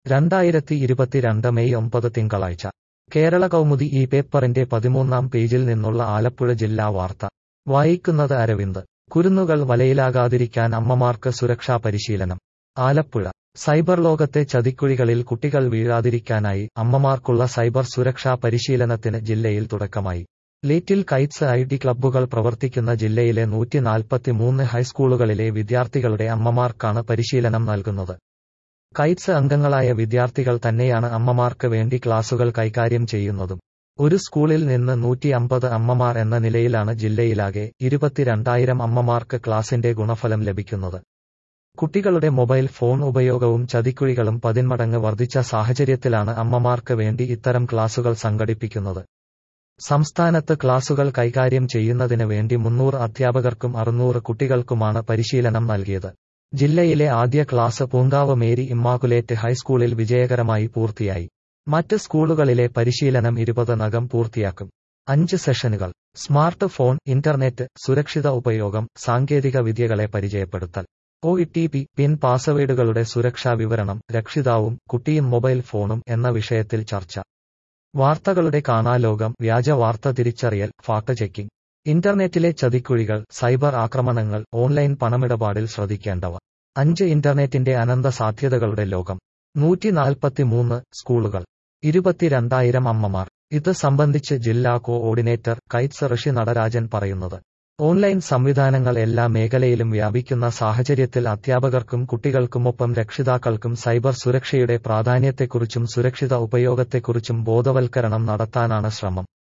രണ്ടായിരത്തി ഇരുപത്തിരണ്ട് മെയ് ഒമ്പത് തിങ്കളാഴ്ച കേരള കൗമുദി ഈ പേപ്പറിന്റെ പതിമൂന്നാം പേജിൽ നിന്നുള്ള ആലപ്പുഴ ജില്ലാ വാർത്ത വായിക്കുന്നത് അരവിന്ദ് കുരുന്നുകൾ വലയിലാകാതിരിക്കാൻ അമ്മമാർക്ക് സുരക്ഷാ പരിശീലനം ആലപ്പുഴ സൈബർ ലോകത്തെ ചതിക്കുഴികളിൽ കുട്ടികൾ വീഴാതിരിക്കാനായി അമ്മമാർക്കുള്ള സൈബർ സുരക്ഷാ പരിശീലനത്തിന് ജില്ലയിൽ തുടക്കമായി ലിറ്റിൽ കൈറ്റ്സ് ഐ ടി ക്ലബ്ബുകൾ പ്രവർത്തിക്കുന്ന ജില്ലയിലെ നൂറ്റി നാൽപ്പത്തിമൂന്ന് ഹൈസ്കൂളുകളിലെ വിദ്യാർത്ഥികളുടെ അമ്മമാർക്കാണ് പരിശീലനം നൽകുന്നത് കൈറ്റ്സ് അംഗങ്ങളായ വിദ്യാർത്ഥികൾ തന്നെയാണ് അമ്മമാർക്ക് വേണ്ടി ക്ലാസുകൾ കൈകാര്യം ചെയ്യുന്നതും ഒരു സ്കൂളിൽ നിന്ന് നൂറ്റി അമ്പത് അമ്മമാർ എന്ന നിലയിലാണ് ജില്ലയിലാകെ ഇരുപത്തിരണ്ടായിരം അമ്മമാർക്ക് ക്ലാസിന്റെ ഗുണഫലം ലഭിക്കുന്നത് കുട്ടികളുടെ മൊബൈൽ ഫോൺ ഉപയോഗവും ചതിക്കുഴികളും പതിന്മടങ്ങ് വർദ്ധിച്ച സാഹചര്യത്തിലാണ് അമ്മമാർക്ക് വേണ്ടി ഇത്തരം ക്ലാസുകൾ സംഘടിപ്പിക്കുന്നത് സംസ്ഥാനത്ത് ക്ലാസുകൾ കൈകാര്യം ചെയ്യുന്നതിന് വേണ്ടി മുന്നൂറ് അധ്യാപകർക്കും അറുന്നൂറ് കുട്ടികൾക്കുമാണ് പരിശീലനം നൽകിയത് ജില്ലയിലെ ആദ്യ ക്ലാസ് പൂങ്കാവ് മേരി ഇമ്മാകുലേറ്റ് ഹൈസ്കൂളിൽ വിജയകരമായി പൂർത്തിയായി മറ്റ് സ്കൂളുകളിലെ പരിശീലനം ഇരുപത് നകം പൂർത്തിയാക്കും അഞ്ച് സെഷനുകൾ സ്മാർട്ട് ഫോൺ ഇന്റർനെറ്റ് സുരക്ഷിത ഉപയോഗം സാങ്കേതിക വിദ്യകളെ പരിചയപ്പെടുത്തൽ ഒ ടി പി പിൻ പാസ്വേഡുകളുടെ സുരക്ഷാ വിവരണം രക്ഷിതാവും കുട്ടിയും മൊബൈൽ ഫോണും എന്ന വിഷയത്തിൽ ചർച്ച വാർത്തകളുടെ കാണാലോകം വ്യാജ വാർത്ത തിരിച്ചറിയൽ ഫാക്ട് ചെക്കിംഗ് ഇന്റർനെറ്റിലെ ചതിക്കുഴികൾ സൈബർ ആക്രമണങ്ങൾ ഓൺലൈൻ പണമിടപാടിൽ ശ്രദ്ധിക്കേണ്ടവ അഞ്ച് ഇന്റർനെറ്റിന്റെ അനന്ത സാധ്യതകളുടെ ലോകം നൂറ്റി നാൽപ്പത്തിമൂന്ന് സ്കൂളുകൾ ഇരുപത്തിരണ്ടായിരം അമ്മമാർ ഇത് സംബന്ധിച്ച് ജില്ലാ കോഓർഡിനേറ്റർ കൈറ്റ്സ് ഋഷി നടരാജൻ പറയുന്നത് ഓൺലൈൻ സംവിധാനങ്ങൾ എല്ലാ മേഖലയിലും വ്യാപിക്കുന്ന സാഹചര്യത്തിൽ അധ്യാപകർക്കും കുട്ടികൾക്കുമൊപ്പം രക്ഷിതാക്കൾക്കും സൈബർ സുരക്ഷയുടെ പ്രാധാന്യത്തെക്കുറിച്ചും സുരക്ഷിത ഉപയോഗത്തെക്കുറിച്ചും ബോധവൽക്കരണം നടത്താനാണ് ശ്രമം